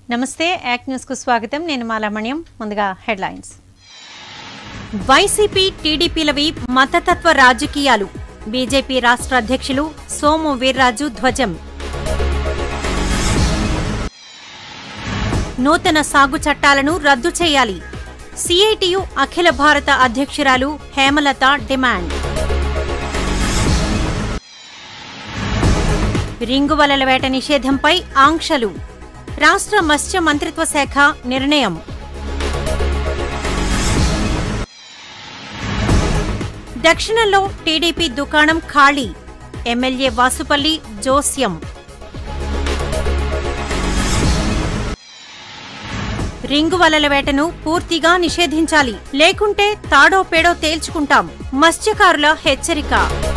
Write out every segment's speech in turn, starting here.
నమస్తే act news కు స్వాగతం నేను మాలామణ్యం ముందుగా హెడ్లైన్స్ వైసీపీ టీడీపీలవి మతతత్వ రాజకీయాలు బీజేపీ రాష్ట్ర అధ్యక్షులు సోము వీర్రాజు ధ్వజం నూతన సాగు చట్టాలను రద్దు చేయాలి సిఐటియు అఖిల భారత అధ్యక్షురాలు హేమలత డిమాండ్ రింగువలల వేట నిషేధంపై ఆంక్షలు రాష్ట్ర మత్స్య మంత్రిత్వ శాఖ నిర్ణయం దక్షిణంలో టీడీపీ దుకాణం ఖాళీ ఎమ్మెల్యే వాసుపల్లి జోస్యం రింగు వలల వేటను పూర్తిగా నిషేధించాలి లేకుంటే తాడో పేడో తేల్చుకుంటాం మత్స్యకారుల హెచ్చరిక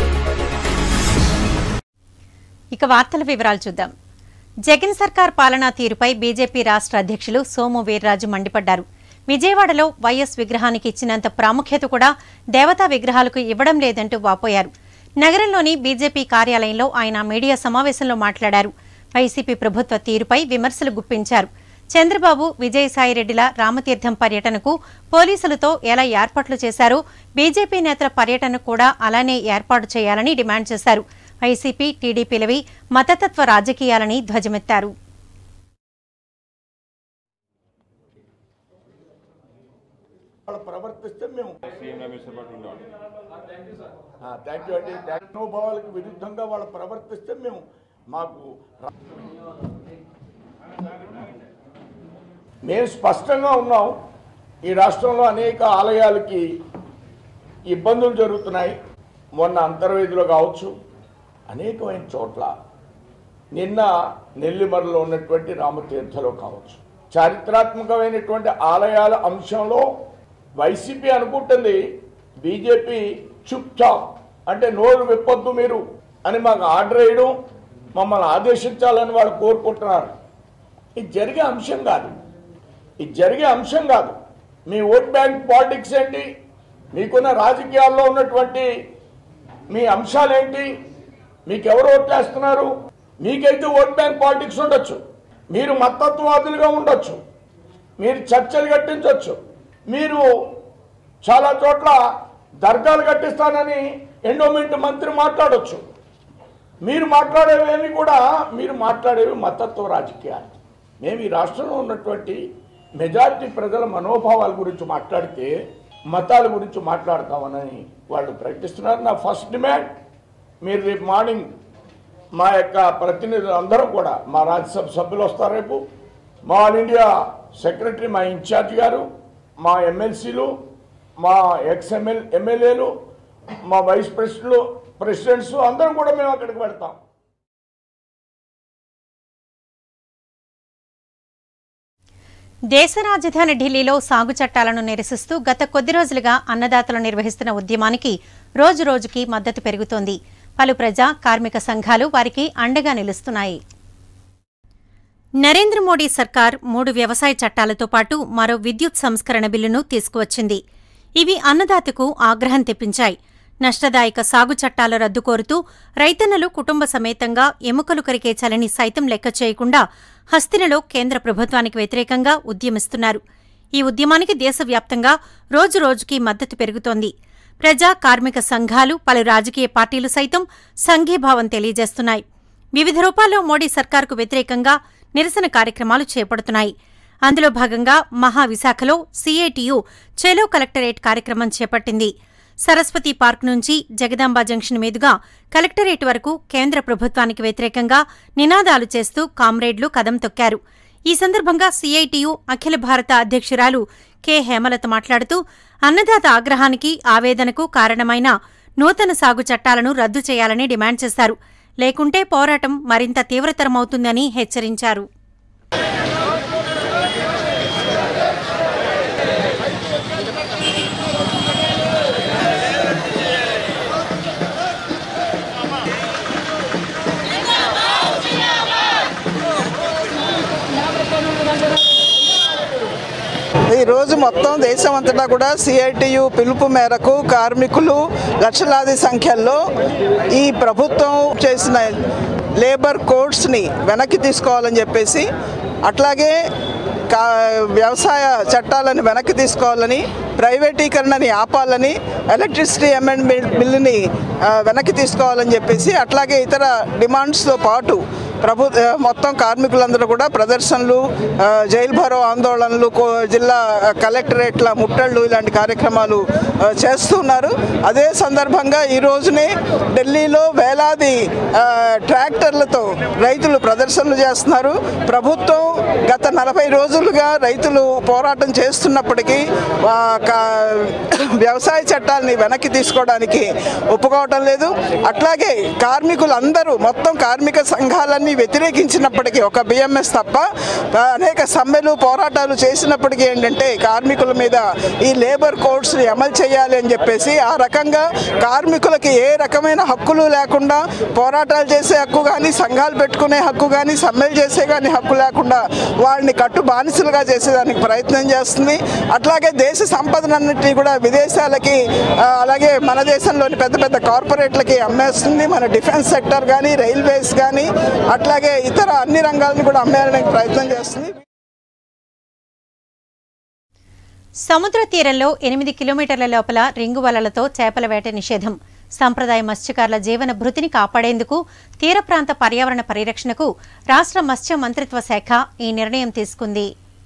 ఇక వార్తల వివరాలు చూద్దాం జగన్ సర్కార్ పాలనా తీరుపై బీజేపీ రాష్ట్ర అధ్యక్షులు సోము వీర్రాజు మండిపడ్డారు విజయవాడలో వైఎస్ విగ్రహానికి ఇచ్చినంత ప్రాముఖ్యత కూడా దేవతా విగ్రహాలకు ఇవ్వడం లేదంటూ వాపోయారు నగరంలోని బీజేపీ కార్యాలయంలో ఆయన మీడియా సమావేశంలో మాట్లాడారు వైసీపీ ప్రభుత్వ తీరుపై విమర్శలు గుప్పించారు చంద్రబాబు విజయసాయిరెడ్డిల రామతీర్థం పర్యటనకు పోలీసులతో ఎలా ఏర్పాట్లు చేశారో బీజేపీ నేతల పర్యటన కూడా అలానే ఏర్పాటు చేయాలని డిమాండ్ చేశారు వైసీపీ టీడీపీలవి మతతత్వ రాజకీయాలని ధ్వజమెత్తారు వాళ్ళు ప్రవర్తిస్తే మేము సీఎం రమేష్ పాటు ఉండేవాడు థ్యాంక్ యూ అండి మనోభావాలకు విరుద్ధంగా వాళ్ళు ప్రవర్తిస్తే మేము మాకు రా- మేము స్పష్టంగా ఉన్నాం ఈ రాష్ట్రంలో అనేక ఆలయాలకి ఇబ్బందులు జరుగుతున్నాయి మొన్న అంతర్వేదిలో కావచ్చు అనేకమైన చోట్ల నిన్న నెల్లిమర్రలో ఉన్నటువంటి రామతీర్థలో కావచ్చు చారిత్రాత్మకమైనటువంటి ఆలయాల అంశంలో వైసీపీ అనుకుంటుంది బీజేపీ చుప్ చాప్ అంటే నోరు విప్పొద్దు మీరు అని మాకు ఆర్డర్ వేయడం మమ్మల్ని ఆదేశించాలని వాళ్ళు కోరుకుంటున్నారు ఇది జరిగే అంశం కాదు ఇది జరిగే అంశం కాదు మీ ఓట్ బ్యాంక్ పాలిటిక్స్ ఏంటి మీకున్న రాజకీయాల్లో ఉన్నటువంటి మీ అంశాలేంటి మీకు ఎవరు ఓట్లేస్తున్నారు మీకైతే ఓట్ బ్యాంక్ పాలిటిక్స్ ఉండొచ్చు మీరు మతత్వవాదులుగా ఉండొచ్చు మీరు చర్చలు కట్టించవచ్చు మీరు చాలా చోట్ల దర్గాలు కట్టిస్తానని ఎండోమెంట్ మంత్రి మాట్లాడొచ్చు మీరు మాట్లాడేవేమి కూడా మీరు మాట్లాడేవి మతత్వ రాజకీయాలు మేము ఈ రాష్ట్రంలో ఉన్నటువంటి మెజారిటీ ప్రజల మనోభావాల గురించి మాట్లాడితే మతాల గురించి మాట్లాడతామని వాళ్ళు ప్రకటిస్తున్నారు నా ఫస్ట్ డిమాండ్ మీరు రేపు మార్నింగ్ మా యొక్క ప్రతినిధులు అందరూ కూడా మా రాజ్యసభ సభ్యులు వస్తారు రేపు మా ఆల్ ఇండియా సెక్రటరీ మా ఇన్ఛార్జ్ గారు మా ఎమ్మెల్సీలు మా ఎక్స్ ఎమ్మెల్ ఎమ్మెల్యేలు మా వైస్ ప్రెసిడెంట్లు ప్రెసిడెంట్స్ అందరం కూడా మేము అక్కడికి వెళ్తాం దేశ రాజధాని ఢిల్లీలో సాగు చట్టాలను నిరసిస్తూ గత కొద్ది రోజులుగా అన్నదాతలు నిర్వహిస్తున్న ఉద్యమానికి రోజు రోజుకి మద్దతు పెరుగుతోంది పలు ప్రజా కార్మిక సంఘాలు వారికి అండగా నిలుస్తున్నాయి నరేంద్ర మోడీ సర్కార్ మూడు వ్యవసాయ చట్టాలతో పాటు మరో విద్యుత్ సంస్కరణ బిల్లును తీసుకువచ్చింది ఇవి అన్నదాతకు ఆగ్రహం తెప్పించాయి నష్టదాయక సాగు చట్టాల రద్దు కోరుతూ రైతన్నలు కుటుంబ సమేతంగా ఎముకలు కరికే చలని సైతం లెక్క చేయకుండా హస్తినలో కేంద్ర ప్రభుత్వానికి వ్యతిరేకంగా ఉద్యమిస్తున్నారు ఈ ఉద్యమానికి దేశవ్యాప్తంగా రోజురోజుకీ మద్దతు పెరుగుతోంది ప్రజా కార్మిక సంఘాలు పలు రాజకీయ పార్టీలు సైతం సంఘీభావం తెలియజేస్తున్నాయి వివిధ రూపాల్లో మోడీ సర్కార్కు వ్యతిరేకంగా నిరసన కార్యక్రమాలు చేపడుతున్నాయి అందులో భాగంగా మహావిశాఖలో సీఏటీయూ చెలో కలెక్టరేట్ కార్యక్రమం చేపట్టింది సరస్వతి పార్క్ నుంచి జగదాంబ జంక్షన్ మీదుగా కలెక్టరేట్ వరకు కేంద్ర ప్రభుత్వానికి వ్యతిరేకంగా నినాదాలు చేస్తూ కామ్రేడ్లు కదం తొక్కారు ఈ సందర్భంగా సీఐటియు అఖిల భారత అధ్యక్షురాలు కె హేమలత మాట్లాడుతూ అన్నదాత ఆగ్రహానికి ఆవేదనకు కారణమైన నూతన సాగు చట్టాలను రద్దు చేయాలని డిమాండ్ చేశారు లేకుంటే పోరాటం మరింత తీవ్రతరమవుతుందని హెచ్చరించారు ఈ రోజు మొత్తం దేశం అంతటా కూడా సిఐటియు పిలుపు మేరకు కార్మికులు లక్షలాది సంఖ్యల్లో ఈ ప్రభుత్వం చేసిన లేబర్ కోడ్స్ని వెనక్కి తీసుకోవాలని చెప్పేసి అట్లాగే కా వ్యవసాయ చట్టాలను వెనక్కి తీసుకోవాలని ప్రైవేటీకరణని ఆపాలని ఎలక్ట్రిసిటీ అమెండ్మెంట్ బిల్లుని ఆ, వెనక్కి తీసుకోవాలని చెప్పేసి అట్లాగే ఇతర డిమాండ్స్తో పాటు ప్రభు ఆ, మొత్తం కార్మికులందరూ కూడా ప్రదర్శనలు ఆ, జైలు భరో ఆందోళనలు కో- జిల్లా కలెక్టరేట్ల ముట్టళ్ళు ఇలాంటి కార్యక్రమాలు ఆ, చేస్తున్నారు అదే సందర్భంగా ఈ రోజునే ఢిల్లీలో వేలాది ఆ, ట్రాక్టర్లతో రైతులు ప్రదర్శనలు చేస్తున్నారు ప్రభుత్వం గత నలభై రోజులుగా రైతులు పోరాటం చేస్తున్నప్పటికీ ఆ, కా- వ్యవసాయ చట్టాలని వెనక్కి తీసుకోవడానికి ఒప్పుకోవటం లేదు అట్లాగే కార్మికులందరూ మొత్తం కార్మిక సంఘాలన్నీ వ్యతిరేకించినప్పటికీ ఒక బిఎంఎస్ తప్ప ఆ, అనేక సమ్మెలు పోరాటాలు చేసినప్పటికీ ఏంటంటే కార్మికుల మీద ఈ లేబర్ కోడ్స్ని అమలు చేయాలి అని చెప్పేసి ఆ రకంగా కార్మికులకి ఏ రకమైన హక్కులు లేకుండా పోరాటాలు చేసే హక్కు కానీ సంఘాలు పెట్టుకునే హక్కు కానీ సమ్మెలు చేసే కానీ హక్కు లేకుండా వాళ్ళని కట్టు బానిసలుగా చేసేదానికి ప్రయత్నం చేస్తుంది అట్లాగే దేశ సంపదనన్నింటినీ కూడా విదేశాలకి ఆ, అలాగే మన దేశంలోని పెద్ద పెద్ద కార్పొరేట్లకి అమ్మేస్తుంది మన డిఫెన్స్ సెక్టర్ కానీ రైల్వేస్ కానీ అట్లాగే ఇతర అన్ని రంగాలను కూడా అమ్మేయడానికి ప్రయత్నం చేస్తుంది సముద్ర తీరంలో ఎనిమిది కిలోమీటర్ల లోపల రింగు వలలతో చేపల వేట నిషేధం సంప్రదాయ మత్స్యకారుల జీవన భృతిని కాపాడేందుకు తీర ప్రాంత పర్యావరణ పరిరక్షణకు రాష్ట్ర మత్స్య మంత్రిత్వ శాఖ ఈ నిర్ణయం తీసుకుంది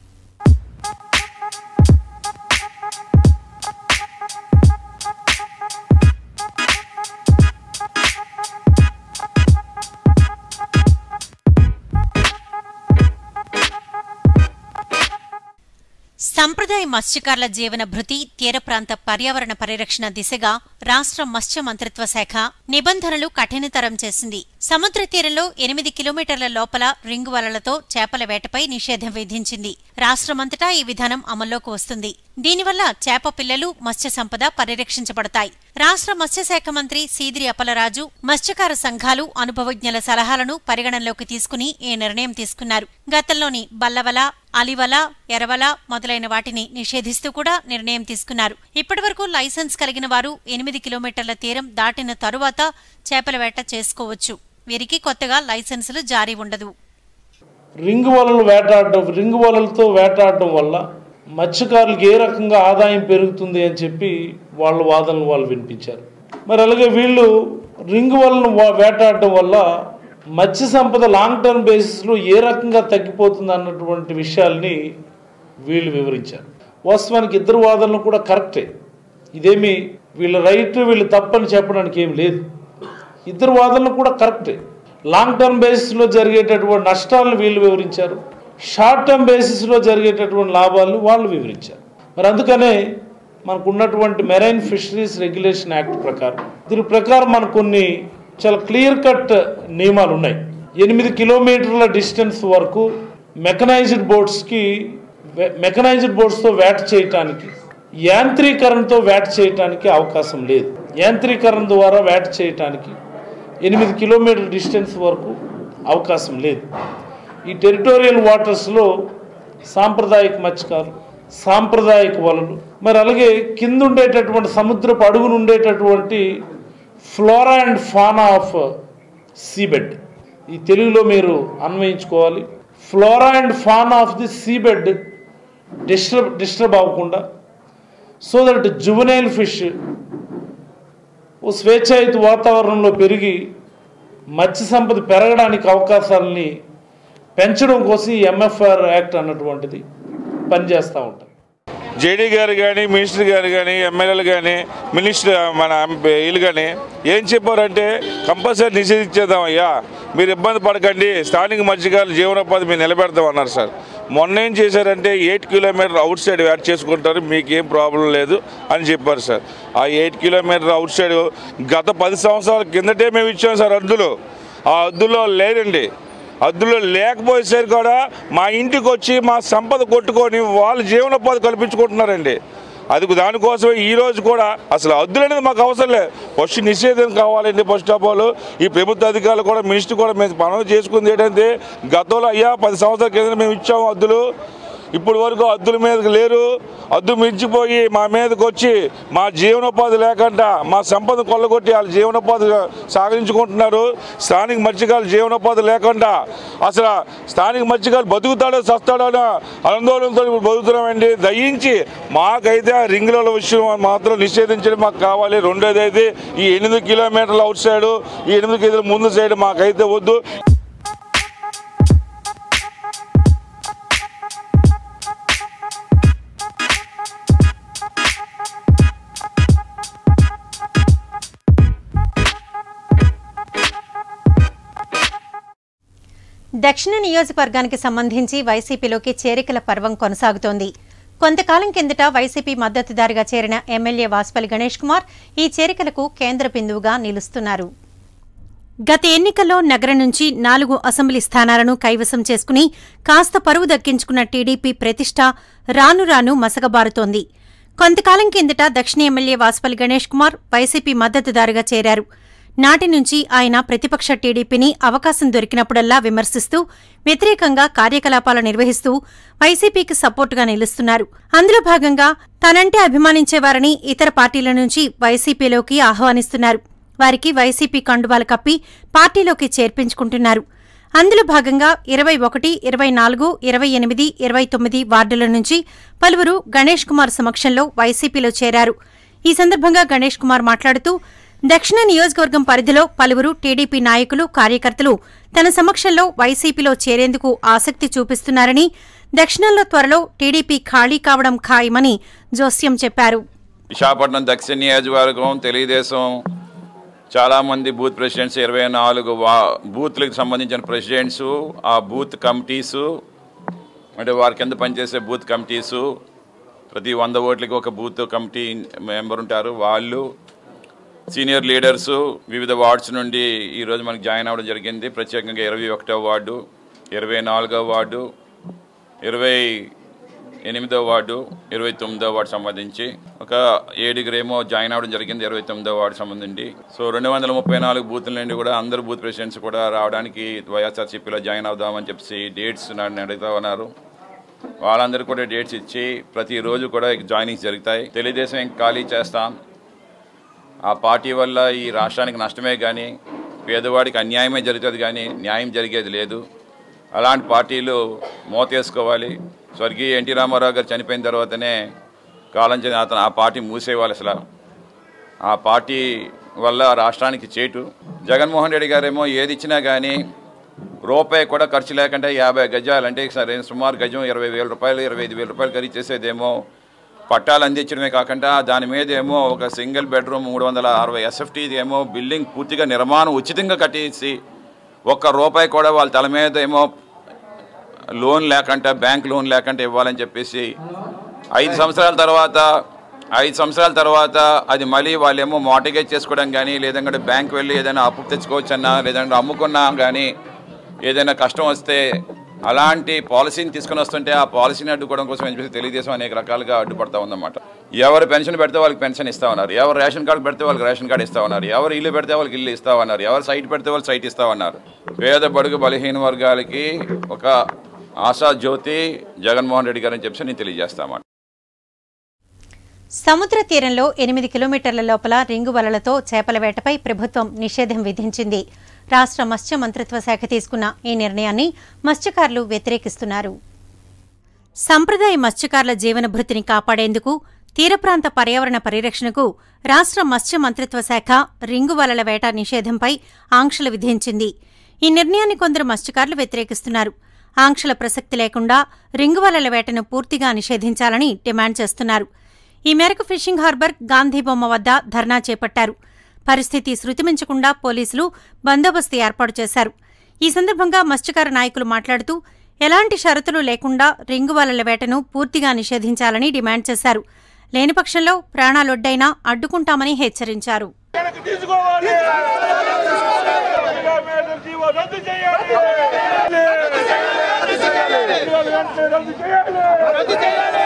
సంప్రదాయ మత్స్యకారుల జీవన భృతి తీర ప్రాంత పర్యావరణ పరిరక్షణ దిశగా రాష్ట్ర మత్స్య మంత్రిత్వ శాఖ నిబంధనలు కఠినతరం చేసింది సముద్ర తీరంలో ఎనిమిది కిలోమీటర్ల లోపల రింగు వలలతో చేపల వేటపై నిషేధం విధించింది రాష్ట్రమంతటా ఈ విధానం అమల్లోకి వస్తుంది దీనివల్ల చేప పిల్లలు మత్స్య సంపద పరిరక్షించబడతాయి రాష్ట్ర మత్స్యశాఖ మంత్రి సీదిరి అప్పలరాజు మత్స్యకార సంఘాలు అనుభవజ్ఞుల సలహాలను పరిగణనలోకి తీసుకుని ఈ నిర్ణయం తీసుకున్నారు గతంలోని బల్లవల అలివల ఎరవల మొదలైన వాటిని నిషేధిస్తూ కూడా నిర్ణయం తీసుకున్నారు ఇప్పటివరకు లైసెన్స్ కలిగిన వారు ఎనిమిది కిలోమీటర్ల తీరం దాటిన తరువాత చేపల వేట చేసుకోవచ్చు వీరికి కొత్తగా లైసెన్సులు జారీ ఉండదు రింగ్ వలలు వేటాడడం రింగ్ వలలతో వేటాడడం వల్ల మత్స్యకారులకు ఏ రకంగా ఆదాయం పెరుగుతుంది అని చెప్పి వాళ్ళ వాదనలు వాళ్ళు వినిపించారు మరి అలాగే వీళ్ళు రింగ్ వలను వా- వేటాడడం వల్ల మత్స్య సంపద లాంగ్ టర్మ్ బేసిస్లో ఏ రకంగా తగ్గిపోతుంది అన్నటువంటి విషయాల్ని వీళ్ళు వివరించారు వాస్తవానికి ఇద్దరు వాదనలు కూడా కరెక్టే ఇదేమి వీళ్ళ రైట్ వీళ్ళు తప్పని చెప్పడానికి ఏం లేదు ఇద్దరు వాదనలు కూడా కరెక్టే లాంగ్ టర్మ్ బేసిస్లో జరిగేటటువంటి నష్టాలను వీళ్ళు వివరించారు షార్ట్ టర్మ్ బేసిస్లో జరిగేటటువంటి లాభాలను వాళ్ళు వివరించారు మరి అందుకనే మనకు ఉన్నటువంటి మెరైన్ ఫిషరీస్ రెగ్యులేషన్ యాక్ట్ ప్రకారం దీని ప్రకారం మనకు కొన్ని చాలా క్లియర్ కట్ నియమాలు ఉన్నాయి ఎనిమిది కిలోమీటర్ల డిస్టెన్స్ వరకు మెకనైజ్డ్ బోట్స్కి మెకనైజ్డ్ బోట్స్తో వేట చేయటానికి యాంత్రీకరణతో వేట చేయటానికి అవకాశం లేదు యాంత్రీకరణ ద్వారా వేట చేయటానికి ఎనిమిది కిలోమీటర్ డిస్టెన్స్ వరకు అవకాశం లేదు ఈ టెరిటోరియల్ వాటర్స్లో సాంప్రదాయక మత్స్యకారులు సాంప్రదాయక వలలు మరి అలాగే కింద ఉండేటటువంటి సముద్రపు అడుగున ఉండేటటువంటి flora and fauna of seabed ఈ తెలుగులో మీరు అన్వయించుకోవాలి flora and fauna of the seabed disturb disturb అవ్వకుండా సో దట్ జువనైల్ ఫిష్ ఓ స్వేచ్ఛాయుత వాతావరణంలో పెరిగి మత్స్య సంపద పెరగడానికి అవకాశాలని పెంచడం కోసం ఈ ఎంఎఫ్ఆర్ యాక్ట్ అన్నటువంటిది పనిచేస్తూ ఉంటుంది జేడీ గారు కానీ మినిస్టర్ గారు కానీ ఎమ్మెల్యేలు కానీ మినిస్టర్ మన వీళ్ళు కానీ ఏం చెప్పారంటే కంపల్సరీ నిషేధించేద్దాం అయ్యా మీరు ఇబ్బంది పడకండి స్థానిక మత్స్యకారుల జీవనోపాధి మీరు నిలబెడతాం అన్నారు సార్ మొన్న ఏం చేశారంటే eight kilometre outside add చేసుకుంటారు మీకు ఏం ప్రాబ్లం లేదు అని చెప్పారు సార్ ఆ ఎయిట్ కిలోమీటర్ అవుట్ సైడ్ గత పది సంవత్సరాల కిందటే మేము ఇచ్చాం సార్ అద్దులు ఆ అద్దులో లేదండి అద్దులో లేకపోయేసరికి కూడా మా ఇంటికి వచ్చి మా సంపద కొట్టుకొని వాళ్ళ జీవనోపాధి కల్పించుకుంటున్నారండి అది దానికోసమే ఈ రోజు కూడా అసలు అద్దులు అనేది మాకు అవసరం లేదు ఫస్ట్ నిషేధం కావాలండి ఫస్ట్ ఆఫ్ ఆల్ ఈ ప్రభుత్వ అధికారులు కూడా మినిస్టర్ కూడా మేము పనులు చేసుకుంది ఏంటంటే గతంలో అయ్యా పది సంవత్సరాల కింద మేము ఇచ్చాము అద్దులు ఇప్పుడు వరకు హద్దుల మీదకి లేరు హద్దు మించిపోయి మా మీదకి వచ్చి మా జీవనోపాధి లేకుండా మా సంపద కొల్లగొట్టి వాళ్ళ జీవనోపాధి సాగించుకుంటున్నారు స్థానిక మత్స్యకారులు జీవనోపాధి లేకుండా అసలు స్థానిక మత్స్యకారులు బతుకుతాడో చస్తాడో అన్న ఆందోళనతో ఇప్పుడు బతుకుతున్నామండి దయించి మాకైతే ఆ రింగుల విషయం మాత్రం నిషేధించడం మాకు కావాలి రెండోది అయితే ఈ ఎనిమిది కిలోమీటర్ల అవుట్ సైడ్ ఈ ఎనిమిది కిలోమీటర్ల ముందు సైడ్ మాకైతే వద్దు దక్షిణ నియోజకవర్గానికి సంబంధించి వైసీపీలోకి చేరికల పర్వం కొనసాగుతోంది కొంతకాలం కిందట వైసీపీ మద్దతుదారుగా చేరిన ఎమ్మెల్యే వాసుపల్లి గణేష్ కుమార్ ఈ చేరికలకు కేంద్ర బిందువుగా నిలుస్తున్నారు గత ఎన్నికల్లో నగరం నుంచి నాలుగు అసెంబ్లీ స్థానాలను కైవసం చేసుకుని కాస్త పరువు దక్కించుకున్న టీడీపీ ప్రతిష్ట రాను రాను మసకబారుతోంది కొంతకాలం కిందట దక్షిణ ఎమ్మెల్యే వాసుపల్లి గణేష్ కుమార్ వైసీపీ మద్దతుదారుగా చేరారు నాటి నుంచి ఆయన ప్రతిపక్ష టీడీపీని అవకాశం దొరికినప్పుడల్లా విమర్శిస్తూ వ్యతిరేకంగా కార్యకలాపాలు నిర్వహిస్తూ వైసీపీకి సపోర్టుగా నిలుస్తున్నారు అందులో భాగంగా తనంటే అభిమానించేవారని ఇతర పార్టీల నుంచి వైసీపీలోకి ఆహ్వానిస్తున్నారు వారికి వైసీపీ కండువాలు కప్పి పార్టీలోకి చేర్పించుకుంటున్నారు అందులో భాగంగా ఇరవై ఒకటి ఇరవై నాలుగు ఇరవై ఎనిమిది ఇరవై తొమ్మిది వార్డుల నుంచి పలువురు గణేష్ కుమార్ సమక్షంలో వైసీపీలో చేరారు ఈ సందర్భంగా గణేష్ కుమార్ మాట్లాడుతూ దక్షిణ నియోజకవర్గం పరిధిలో పలువురు టీడీపీ నాయకులు కార్యకర్తలు తన సమక్షంలో వైసీపీలో చేరేందుకు ఆసక్తి చూపిస్తున్నారని దక్షిణంలో త్వరలో టీడీపీ ఖాళీ కావడం ఖాయమని జోస్యం చెప్పారు విశాఖపట్నం దక్షిణ నియోజకవర్గం తెలుగుదేశం చాలామంది బూత్ ప్రెసిడెంట్స్ ఇరవై నాలుగు వా బూత్లకు సంబంధించిన ప్రెసిడెంట్స్ ఆ బూత్ కమిటీసు అంటే వారి కింద పనిచేసే బూత్ కమిటీసు ప్రతి వంద ఓట్లకి ఒక బూత్ కమిటీ మెంబర్ ఉంటారు వాళ్ళు సీనియర్ లీడర్సు వివిధ వార్డ్స్ నుండి ఈరోజు మనకి జాయిన్ అవ్వడం జరిగింది ప్రత్యేకంగా ఇరవై ఒకటో వార్డు ఇరవై నాలుగో వార్డు ఇరవై ఎనిమిదో వార్డు ఇరవై తొమ్మిదో వార్డు సంబంధించి ఒక ఏడుగురేమో జాయిన్ అవ్వడం జరిగింది ఇరవై తొమ్మిదో వార్డు సంబంధించి సో రెండు వందల ముప్పై నాలుగు బూత్ల నుండి కూడా అందరు బూత్ ప్రెసిడెంట్స్ కూడా రావడానికి వైఎస్ఆర్సీపీలో జాయిన్ అవుదామని చెప్పి డేట్స్ నన్ను అడుగుతా ఉన్నారు వాళ్ళందరూ కూడా డేట్స్ ఇచ్చి ప్రతిరోజు కూడా జాయినింగ్స్ జరుగుతాయి తెలుగుదేశం ఇంక ఖాళీ చేస్తాం ఆ పార్టీ వల్ల ఈ రాష్ట్రానికి నష్టమే కానీ పేదవాడికి అన్యాయమే జరుగుతుంది కానీ న్యాయం జరిగేది లేదు అలాంటి పార్టీలు మోతేసుకోవాలి స్వర్గీయ ఎన్టీ రామారావు గారు చనిపోయిన తర్వాతనే కాలం చెందిన అతను ఆ పార్టీ మూసేవాళ్ళు అసలు ఆ పార్టీ వల్ల రాష్ట్రానికి చేటు జగన్మోహన్ రెడ్డి గారేమో ఏది ఇచ్చినా కానీ రూపాయి కూడా ఖర్చు లేకుండా యాభై గజాలు అంటే సరే సుమారు గజం ఇరవై వేల రూపాయలు ఇరవై ఐదు వేల రూపాయలు ఖరీదు చేసేదేమో పట్టాలు అందించడమే కాకుండా దాని మీద ఏమో ఒక సింగిల్ బెడ్రూమ్ మూడు వందల అరవై ఎస్ఎఫ్టీది ఏమో బిల్డింగ్ పూర్తిగా నిర్మాణం ఉచితంగా కట్టేసి ఒక్క రూపాయి కూడా వాళ్ళ తల మీద ఏమో లోన్ లేకుండా బ్యాంక్ లోన్ లేకుండా ఇవ్వాలని చెప్పేసి ఐదు సంవత్సరాల తర్వాత ఐదు సంవత్సరాల తర్వాత అది మళ్ళీ వాళ్ళేమో మార్టిగేజ్ చేసుకోవడం కానీ లేదంటే బ్యాంక్ వెళ్ళి ఏదైనా అప్పు తెచ్చుకోవచ్చన్నా లేదంటే అమ్ముకున్నా కానీ ఏదైనా కష్టం వస్తే అలాంటి పాలసీని తీసుకుని వస్తుంటే ఆ పాలసీని అడ్డుకోవడం కోసం ఏం చెప్పేసి తెలుగుదేశం అనేక రకాలుగా అడ్డుపడతా ఉందన్నమాట ఎవరు పెన్షన్ పెడితే వాళ్ళకి పెన్షన్ ఇస్తా ఉన్నారు ఎవరు రేషన్ కార్డు పెడితే వాళ్ళకి రేషన్ కార్డు ఇస్తా ఉన్నారు ఎవరు ఇల్లు పెడితే వాళ్ళకి ఇల్లు ఇస్తా ఉన్నారు ఎవరు సైట్ పెడితే వాళ్ళు సైట్ ఇస్తా ఉన్నారు పేద బడుగు బలహీన వర్గాలకి ఒక ఆశా జ్యోతి జగన్మోహన్ రెడ్డి గారని చెప్పి నేను తెలియజేస్తామాట సముద్ర తీరంలో ఎనిమిది కిలోమీటర్ల లోపల రింగు వలలతో చేపల వేటపై ప్రభుత్వం నిషేధం విధించింది రాష్ట్ర మత్స్య మంత్రిత్వ శాఖ తీసుకున్న ఈ నిర్ణయాన్ని మత్స్యకారులు వ్యతిరేకిస్తున్నారు సంప్రదాయ మత్స్యకారుల జీవన భృతిని కాపాడేందుకు తీర ప్రాంత పర్యావరణ పరిరక్షణకు రాష్ట్ర మత్స్య మంత్రిత్వ శాఖ రింగు వలల వేట నిషేధంపై ఆంక్షలు విధించింది ఈ నిర్ణయాన్ని కొందరు మత్స్యకారులు వ్యతిరేకిస్తున్నారు ఆంక్షల ప్రసక్తి లేకుండా రింగు వలల వేటను పూర్తిగా నిషేధించాలని డిమాండ్ చేస్తున్నారు ఈ మేరకు ఫిషింగ్ హార్బర్ గాంధీబొమ్మ వద్ద ధర్నా చేపట్టారు పరిస్థితి శృతిమించకుండా పోలీసులు బందోబస్తు ఏర్పాటు చేశారు ఈ సందర్భంగా మత్స్యకార నాయకులు మాట్లాడుతూ ఎలాంటి షరతులు లేకుండా రింగు వలల వేటను పూర్తిగా నిషేధించాలని డిమాండ్ చేశారు లేని పక్షంలో ప్రాణాలొడ్డైనా అడ్డుకుంటామని హెచ్చరించారు తీసుకోవాలి జీవో రద్దు చేయాలి రద్దు చేయాలి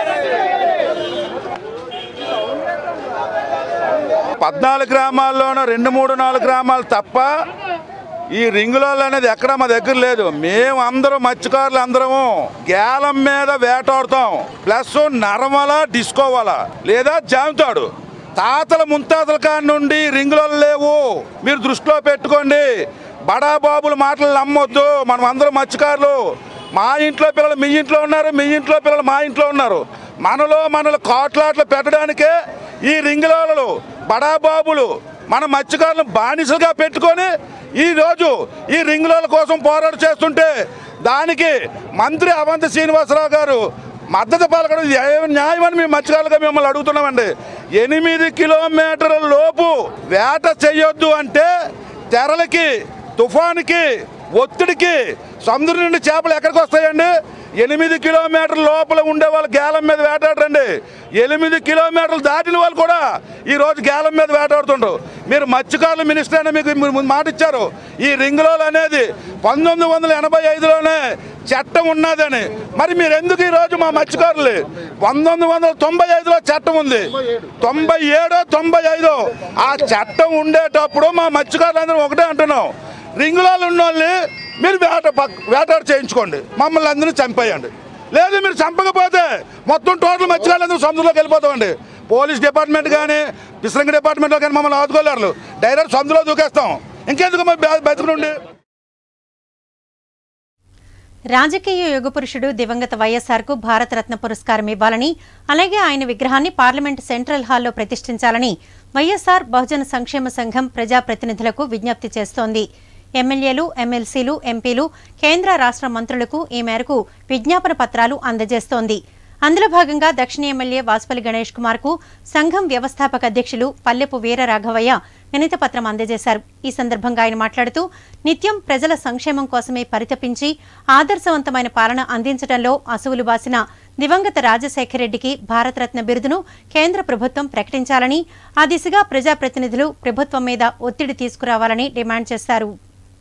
పద్నాలుగు గ్రామాల్లోనూ రెండు మూడు నాలుగు గ్రామాలు తప్ప ఈ రింగులాలు అనేది ఎక్కడ మా దగ్గర లేదు మేము అందరం మత్స్యకారులు అందరము గేలం మీద వేటాడుతాం ప్లస్ నరమల డిస్కోవాల లేదా జాముతాడు తాతల ముంతాతల కాడి నుండి రింగులలో లేవు మీరు దృష్టిలో పెట్టుకోండి బడా బాబుల మాటలు నమ్మొద్దు మనం అందరం మత్స్యకారులు మా ఇంట్లో పిల్లలు మీ ఇంట్లో ఉన్నారు మీ ఇంట్లో పిల్లలు మా ఇంట్లో ఉన్నారు మనలో మనలో కాట్లాట్లు పెట్టడానికే ఈ రింగులాలు బడా బాబులు మన మత్స్యకారులను బానిసలుగా పెట్టుకొని ఈరోజు ఈ రింగులాల కోసం పోరాటం చేస్తుంటే దానికి మంత్రి అవంతి శ్రీనివాసరావు గారు మద్దతు పలకడం ఇది ఏ న్యాయమని మేము మత్స్యకారులుగా మిమ్మల్ని అడుగుతున్నామండి ఎనిమిది కిలోమీటర్ల లోపు వేట చేయొద్దు అంటే తెరలకి తుఫానుకి ఒత్తిడికి సముద్రం నుండి చేపలు ఎక్కడికి వస్తాయండి ఎనిమిది కిలోమీటర్ల లోపల ఉండే వాళ్ళు గేలం మీద వేటాడరండి ఎనిమిది కిలోమీటర్లు దాటిన వాళ్ళు కూడా ఈరోజు గేలం మీద వేటాడుతుండ్రు మీరు మత్స్యకారుల మినిస్టర్ అని మీకు మీరు ముందు మాట ఇచ్చారు ఈ రింగులోలు అనేది పంతొమ్మిది వందల ఎనభై ఐదులోనే చట్టం ఉన్నదని మరి మీరు ఎందుకు ఈరోజు మా మత్స్యకారులు పంతొమ్మిది వందల తొంభై ఐదులో చట్టం ఉంది తొంభై ఏడో తొంభై ఐదో ఆ చట్టం ఉండేటప్పుడు మా మత్స్యకారులందరూ ఒకటే అంటున్నాం రింగులాలు ఉన్న వాళ్ళని మీరు వేట పక్- వేటాడు చేయించుకోండి మమ్మల్ని అందరినీ చంపేయండి లేదు మీరు చంపకపోతే మొత్తం టోటల్ మత్స్యకారులందరూ సముద్రంలోకి వెళ్ళిపోతామండి పోలీస్ డిపార్ట్మెంట్ కానీ ఫిషరింగ్ డిపార్ట్మెంట్లో కానీ మమ్మల్ని ఆదుకోలేరు డైరెక్ట్ సముద్రంలో దూకేస్తాం ఇంకెందుకు మరి బ- బతుకునుండి రాజకీయ యుగపురుషుడు దివంగత వైఎస్ఆర్కు భారతరత్న పురస్కారం ఇవ్వాలని అలాగే ఆయన విగ్రహాన్ని పార్లమెంట్ సెంట్రల్ హాల్లో ప్రతిష్ఠించాలని వైఎస్ఆర్ బహుజన సంక్షేమ సంఘం ప్రజాప్రతినిధులకు విజ్ఞప్తి చేస్తోంది ఎమ్మెల్యేలు ఎమ్మెల్సీలు ఎంపీలు కేంద్ర రాష్ట్ర మంత్రులకు ఈ మేరకు విజ్ఞాపన పత్రాలు అందజేస్తోంది అందులో భాగంగా దక్షిణ ఎమ్మెల్యే వాసుపల్లి గణేష్ కుమార్ కు సంఘం వ్యవస్థాపక అధ్యక్షులు పల్లెపు వీర రాఘవయ్య వినతి పత్రం అందజేశారు ఈ సందర్భంగా ఆయన మాట్లాడుతూ నిత్యం ప్రజల సంక్షేమం కోసమే పరితపించి ఆదర్శవంతమైన పాలన అందించడంలో అసువులు బాసిన దివంగత రాజశేఖర రెడ్డికి భారతరత్న బిరుదును కేంద్ర ప్రభుత్వం ప్రకటించాలని ఆ దిశగా ప్రజాప్రతినిధులు ప్రభుత్వం మీద ఒత్తిడి తీసుకురావాలని డిమాండ్ చేశారు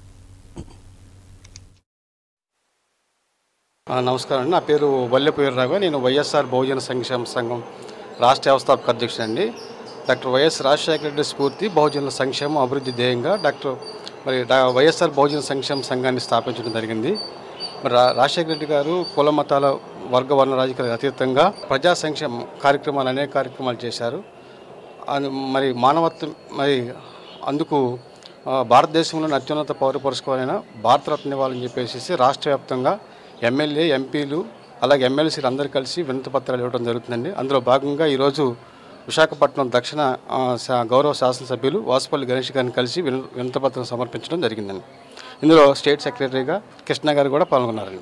ఆ, నమస్కారం అండి నా పేరు వల్లెపు వీర్రాఘవ నేను వైఎస్ఆర్ బహుజన సంక్షేమ సంఘం రాష్ట్ర వ్యవస్థాపక అధ్యక్షుడు అండి డాక్టర్ వైఎస్ రాజశేఖర రెడ్డి స్ఫూర్తి బహుజనుల సంక్షేమం అభివృద్ధి ధ్యేయంగా డాక్టర్ మరి డా వైఎస్ఆర్ బహుజన సంక్షేమ సంఘాన్ని స్థాపించడం జరిగింది మరి రా- రాజశేఖర రెడ్డి గారు కుల మతాల వర్గ వర్ణ రాజకీయాలకు అతీతంగా ప్రజా సంక్షేమ కార్యక్రమాలు అనేక కార్యక్రమాలు చేశారు అను- మరి మానవత్వం మరి అందుకు ఆ, భారతదేశంలోని అత్యున్నత పౌర పురస్కారమైన భారతరత్న ఇవ్వాలని చెప్పేసి రాష్ట్ర వ్యాప్తంగా ఎమ్మెల్యే ఎంపీలు అలాగే ఎమ్మెల్సీలు అందరూ కలిసి వినతి పత్రాలు ఇవ్వడం జరుగుతుందండి అందులో భాగంగా ఈరోజు విశాఖపట్నం దక్షిణ ఆ, శా- గౌరవ శాసనసభ్యులు వాసుపల్లి గణేష్ గారిని కలిసి విన వినతి పత్రం సమర్పించడం జరిగిందండి ఇందులో స్టేట్ సెక్రటరీగా కృష్ణ గారు కూడా పాల్గొన్నారండి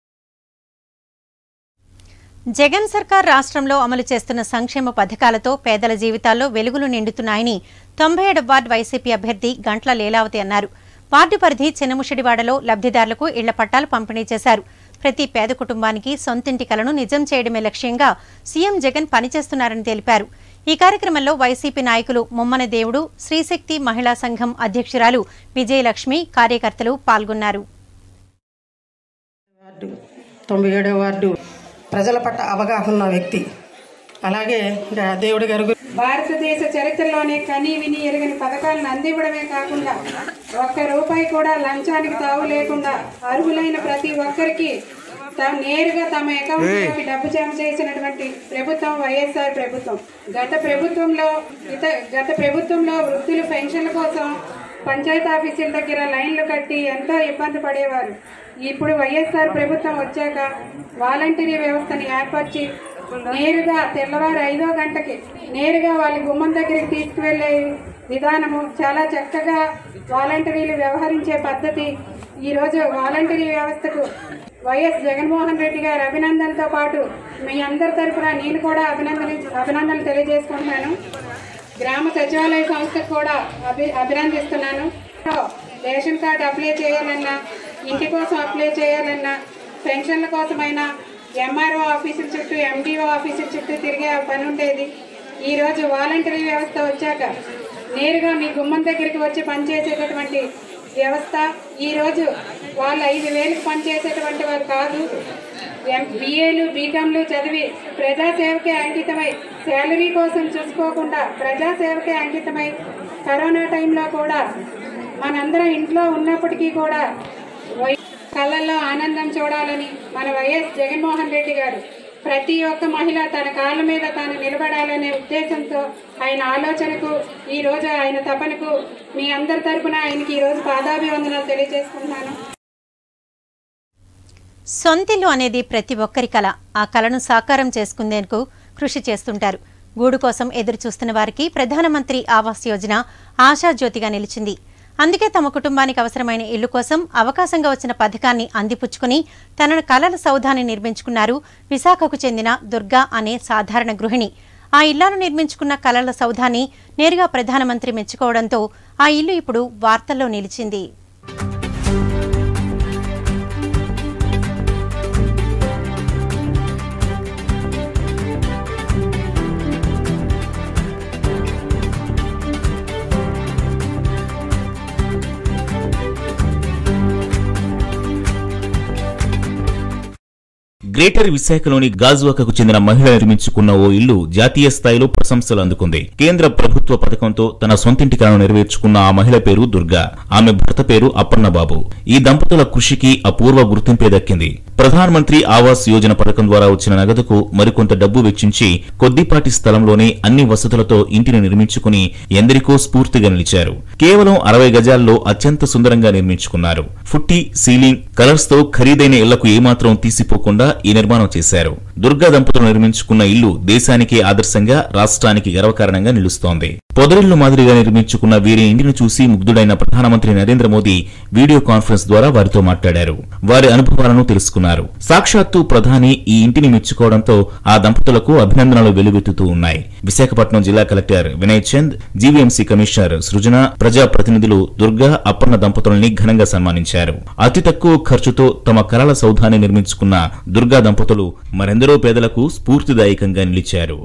జగన్ సర్కార్ రాష్ట్రంలో అమలు చేస్తున్న సంక్షేమ పథకాలతో పేదల జీవితాల్లో వెలుగులు నిండుతున్నాయని తొంభై ఏడు వార్డు వైసీపీ అభ్యర్థి గంట్ల లీలావతి అన్నారు వార్డు పరిధి చిన్నముషిడివాడలో లబ్ధిదారులకు ఇళ్ల పట్టాలు పంపిణీ చేశారు ప్రతి పేద కుటుంబానికి సొంతింటి కలను నిజం చేయడమే లక్ష్యంగా సీఎం జగన్ పనిచేస్తున్నారని తెలిపారు ఈ కార్యక్రమంలో వైసీపీ నాయకులు ముమ్మన దేవుడు శ్రీశక్తి మహిళా సంఘం అధ్యక్షురాలు విజయలక్ష్మి కార్యకర్తలు పాల్గొన్నారు వార్డు తొంభై ఏడో వార్డు ప్రజల పట్ల అవగాహన ఉన్న వ్యక్తి అలాగే ఇంకా దేవుడి గారు గు- భారతదేశ చరిత్రలోనే కని విని ఎరగని పథకాలను అందివ్వడమే కాకుండా ఒక్క రూపాయి కూడా లంచానికి తావు లేకుండా అర్హులైన ప్రతి ఒక్కరికి తాము నేరుగా తమ అకౌంట్లోకి డబ్బు జమ చేసినటువంటి ప్రభుత్వం వైఎస్ఆర్ ప్రభుత్వం గత ప్రభుత్వంలో ఇత గత ప్రభుత్వంలో వృద్ధులు పెన్షన్ల కోసం పంచాయతీ ఆఫీసుల దగ్గర లైన్లు కట్టి ఎంతో ఇబ్బంది పడేవారు ఇప్పుడు వైఎస్ఆర్ ప్రభుత్వం వచ్చాక వాలంటీరీ వ్యవస్థని ఏర్పరిచి నేరుగా తెల్లవారు ఐదో గంటకి నేరుగా వాళ్ళ గుమ్మం దగ్గరికి తీసుకువెళ్ళే విధానము చాలా చక్కగా వాలంటీర్లు వ్యవహరించే పద్ధతి ఈరోజు వాలంటీరీ వ్యవస్థకు వైఎస్ జగన్మోహన్ రెడ్డి గారి అభినందనతో పాటు మీ అందరి తరఫున నేను కూడా అభినందన అభినందనలు తెలియజేసుకుంటున్నాను గ్రామ సచివాలయ సంస్థకు కూడా అభి అభినందిస్తున్నాను రేషన్ కార్డు అప్లై చేయాలన్నా ఇంటి కోసం అప్లై చేయాలన్నా పెన్షన్ల కోసమైనా ఎంఆర్ఓ ఆఫీసుల చుట్టూ ఎండిఓ ఆఫీసుల చుట్టూ తిరిగే పని ఉండేది ఈరోజు వాలంటరీ వ్యవస్థ వచ్చాక నేరుగా మీ గుమ్మం దగ్గరికి వచ్చి పనిచేసేటటువంటి వ్యవస్థ ఈరోజు వాళ్ళు ఐదు వేలకు పనిచేసేటువంటి వారు కాదు బిఏలు బీకాంలు చదివి ప్రజాసేవకే అంకితమై శాలరీ కోసం చూసుకోకుండా ప్రజాసేవకే అంకితమై కరోనా టైంలో కూడా మనందరం ఇంట్లో ఉన్నప్పటికీ కూడా వై- కళ్ళల్లో ఆనందం చూడాలని మన వైఎస్ జగన్మోహన్ రెడ్డి గారు ప్రతి ఒక్క మహిళ తన కాళ్ళ మీద తాను నిలబడాలనే ఉద్దేశంతో ఆయన ఆలోచనకు ఈ రోజు ఆయన తపనకు మీ అందరి తరపున ఆయనకి ఈ రోజు పాదాభివందనాలు తెలియజేస్తున్నాను సొంతిల్లు అనేది ప్రతి ఒక్కరి కల ఆ కలను సాకారం చేసుకునేందుకు కృషి చేస్తుంటారు గూడు కోసం ఎదురు చూస్తున్న వారికి ప్రధానమంత్రి ఆవాస్ యోజన ఆశాజ్యోతిగా నిలిచింది అందుకే తమ కుటుంబానికి అవసరమైన ఇల్లు కోసం అవకాశంగా వచ్చిన పథకాన్ని అందిపుచ్చుకుని తన కలల సౌధాన్ని నిర్మించుకున్నారు విశాఖకు చెందిన దుర్గా అనే సాధారణ గృహిణి ఆ ఇళ్లను నిర్మించుకున్న కలల సౌధాన్ని నేరుగా ప్రధానమంత్రి మెచ్చుకోవడంతో ఆ ఇల్లు ఇప్పుడు వార్తల్లో నిలిచింది గ్రేటర్ విశాఖలోని గాజువాకకు చెందిన మహిళ నిర్మించుకున్న ఓ ఇల్లు జాతీయ స్థాయిలో ప్రశంసలు అందుకుంది కేంద్ర ప్రభుత్వ పథకంతో తన సొంతింటి కలను నెరవేర్చుకున్న ఆ మహిళ పేరు దుర్గా ఆమె భర్త పేరు అప్పన్నబాబు ఈ దంపతుల కృషికి అపూర్వ గుర్తింపే దక్కింది ప్రధానమంత్రి ఆవాస్ యోజన పథకం ద్వారా వచ్చిన నగదుకు మరికొంత డబ్బు వెచ్చించి కొద్దిపాటి స్థలంలోనే అన్ని వసతులతో ఇంటిని నిర్మించుకుని ఎందరికో స్ఫూర్తిగా నిలిచారు కేవలం అరవై గజాల్లో అత్యంత సుందరంగా నిర్మించుకున్నారు ఫుట్టి సీలింగ్ కలర్స్ తో ఖరీదైన ఇళ్లకు ఏమాత్రం తీసిపోకుండా ఈ నిర్మాణం చేశారు దుర్గా దంపతులు నిర్మించుకున్న ఇల్లు దేశానికే ఆదర్శంగా రాష్ట్రానికి గర్వకారణంగా నిలుస్తోంది పొదరిల్లు మాదిరిగా నిర్మించుకున్న వీరి ఇంటిని చూసి ముగ్ధుడైన ప్రధానమంత్రి నరేంద్ర మోదీ వీడియో కాన్ఫరెన్స్ ద్వారా వారితో మాట్లాడారు వారి అనుభవాలను తెలుసుకున్నారు సాక్షాత్తు ప్రధాని ఈ ఇంటిని మెచ్చుకోవడంతో ఆ దంపతులకు అభినందనలు వెలువెత్తుతూ ఉన్నాయి విశాఖపట్నం జిల్లా కలెక్టర్ వినయ్ చంద్ జీవీఎంసీ కమిషనర్ సృజన ప్రజా ప్రతినిధులు దుర్గా అప్పన్న దంపతుల్ని ఘనంగా సన్మానించారు అతి తక్కువ ఖర్చుతో తమ కలల సౌధాన్ని నిర్మించుకున్న దుర్గా దంపతులు మరెందరో పేదలకు స్ఫూర్తిదాయకంగా నిలిచారు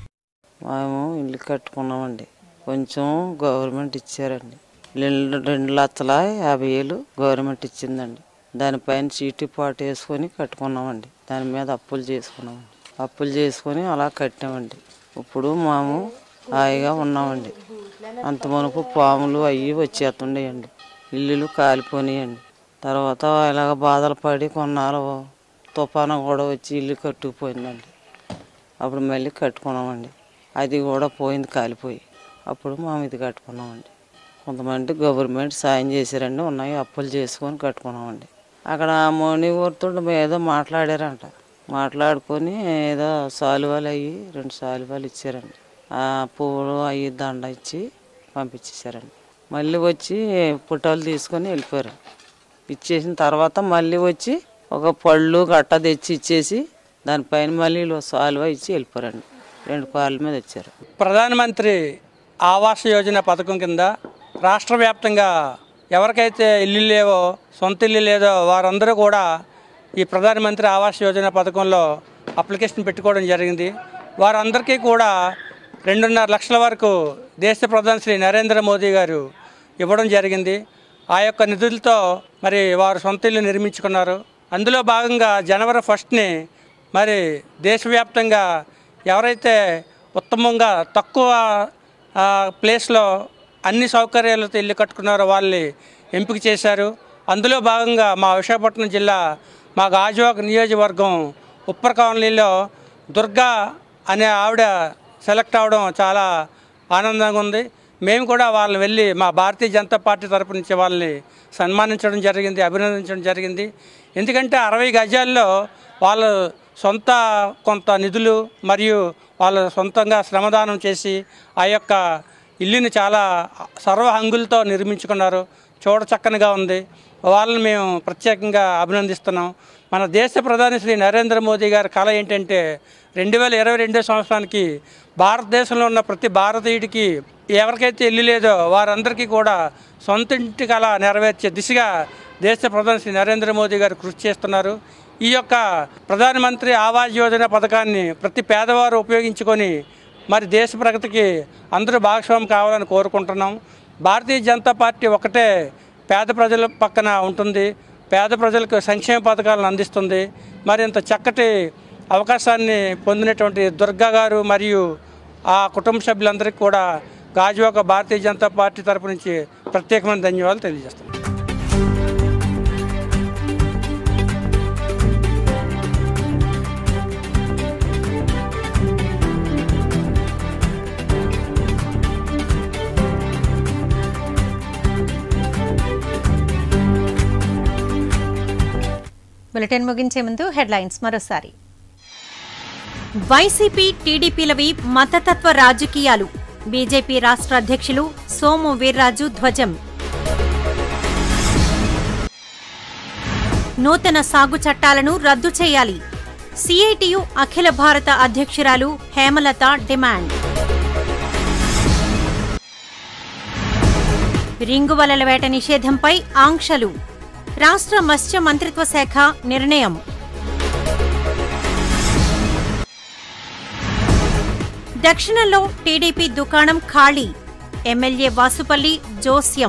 మేము ఇల్లు కట్టుకున్నామండి కొంచెం గవర్నమెంట్ ఇచ్చారండి రెండు రెండు లక్షల యాభై వేలు గవర్నమెంట్ ఇచ్చిందండి దానిపైన చీటీ పాటు వేసుకొని కట్టుకున్నామండి దాని మీద అప్పులు చేసుకున్నామండి అప్పులు చేసుకొని అలా కట్టామండి ఇప్పుడు మేము హాయిగా ఉన్నామండి అంత మునుపు పాములు అవి వచ్చేస్తుండేయండి ఇల్లులు కాలిపోయినాయండి తర్వాత ఇలాగ బాధలు పడి కొన్నాళ్ళు తుఫాను కూడా వచ్చి ఇల్లు కట్టుకుపోయిందండి అప్పుడు మళ్ళీ కట్టుకున్నామండి అది కూడా పోయింది కాలిపోయి అప్పుడు మేము ఇది కట్టుకున్నామండి కొంతమంది గవర్నమెంట్ సాయం చేశారండి ఉన్నాయి అప్పులు చేసుకొని కట్టుకున్నామండి అక్కడ మోని ఊరితో ఏదో మాట్లాడారంట మాట్లాడుకొని ఏదో సాలువాలు అయ్యి రెండు సాలువాలు ఇచ్చారండి ఆ పువ్వులు అవి దండ ఇచ్చి పంపించేశారండి మళ్ళీ వచ్చి పుట్టలు తీసుకొని వెళ్ళిపోయారు ఇచ్చేసిన తర్వాత మళ్ళీ వచ్చి ఒక పళ్ళు గట్ట తెచ్చి ఇచ్చేసి దానిపైన మళ్ళీ వీళ్ళు సాలువా ఇచ్చి వెళ్ళిపోయారండి రెండు కాళ్ళ మీద వచ్చారు ప్రధానమంత్రి ఆవాస్ యోజన పథకం కింద రాష్ట్ర వ్యాప్తంగా ఎవరికైతే ఇల్లు లేవో సొంత ఇల్లు లేదో వారందరూ కూడా ఈ ప్రధానమంత్రి ఆవాస్ యోజన పథకంలో అప్లికేషన్ పెట్టుకోవడం జరిగింది వారందరికీ కూడా రెండున్నర లక్షల వరకు దేశ ప్రధాని శ్రీ నరేంద్ర మోదీ గారు ఇవ్వడం జరిగింది ఆ యొక్క నిధులతో మరి వారు సొంత ఇల్లు నిర్మించుకున్నారు అందులో భాగంగా జనవరి ఫస్ట్ని మరి దేశవ్యాప్తంగా ఎవరైతే ఉత్తమంగా తక్కువ ఆ, ప్లేస్లో అన్ని సౌకర్యాలతో ఇల్లు కట్టుకున్నారో వాళ్ళని ఎంపిక చేశారు అందులో భాగంగా మా విశాఖపట్నం జిల్లా మా గాజువాక నియోజకవర్గం ఉప్పర్ కాలనీలో దుర్గా అనే ఆవిడ సెలెక్ట్ అవడం చాలా ఆనందంగా ఉంది మేము కూడా వాళ్ళని వెళ్ళి మా భారతీయ జనతా పార్టీ తరపు నుంచి వాళ్ళని సన్మానించడం జరిగింది అభినందించడం జరిగింది ఎందుకంటే అరవై గజాల్లో వాళ్ళు సొంత కొంత నిధులు మరియు వాళ్ళు సొంతంగా శ్రమదానం చేసి ఆ యొక్క ఇల్లుని చాలా సర్వ హంగులతో నిర్మించుకున్నారు చూడ చక్కనిగా ఉంది వాళ్ళని మేము ప్రత్యేకంగా అభినందిస్తున్నాం మన దేశ ప్రధాని శ్రీ నరేంద్ర మోదీ గారి కళ ఏంటంటే రెండు వేల ఇరవై రెండో సంవత్సరానికి భారతదేశంలో ఉన్న ప్రతి భారతీయుడికి ఎవరికైతే ఇల్లు లేదో వారందరికీ కూడా సొంత ఇంటి కళ నెరవేర్చే దిశగా దేశ ప్రధాని శ్రీ నరేంద్ర మోదీ గారు కృషి చేస్తున్నారు ఈ యొక్క ప్రధానమంత్రి ఆవాస్ యోజన పథకాన్ని ప్రతి పేదవారు ఉపయోగించుకొని మరి దేశ ప్రగతికి అందరూ భాగస్వామి కావాలని కోరుకుంటున్నాం భారతీయ జనతా పార్టీ ఒకటే పేద ప్రజల పక్కన ఉంటుంది పేద ప్రజలకు సంక్షేమ పథకాలను అందిస్తుంది మరి ఇంత చక్కటి అవకాశాన్ని పొందినటువంటి దుర్గా గారు మరియు ఆ కుటుంబ సభ్యులందరికీ కూడా గాజువాక భారతీయ జనతా పార్టీ తరపు నుంచి ప్రత్యేకమైన ధన్యవాదాలు తెలియజేస్తాను బులెటిన్ ముగించే ముందు హెడ్లైన్స్ మరోసారి వైసీపీ టీడీపీలవి మతతత్వ రాజకీయాలు బీజేపీ రాష్ట్ర అధ్యక్షులు సోము వీర్రాజు ధ్వజం నూతన సాగు చట్టాలను రద్దు చేయాలి సిఐటియు అఖిల భారత అధ్యక్షురాలు హేమలత డిమాండ్ రింగువలల వేట నిషేధంపై ఆంక్షలు రాష్ట్ర మత్స్య మంత్రిత్వ శాఖ నిర్ణయం దక్షిణంలో టీడీపీ దుకాణం ఖాళీ ఎమ్మెల్యే వాసుపల్లి జోస్యం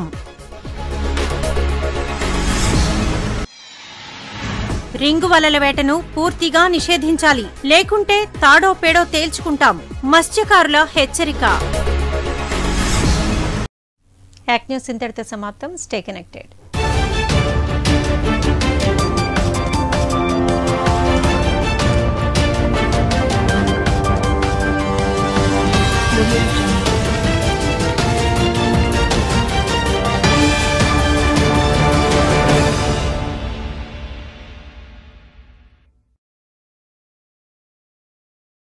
రింగు వలల వేటను పూర్తిగా నిషేధించాలి లేకుంటే తాడో పేడో తేల్చుకుంటాం మత్స్యకారుల హెచ్చరిక యాక్ న్యూస్ ఇంతటితో సమాప్తం స్టే కనెక్టెడ్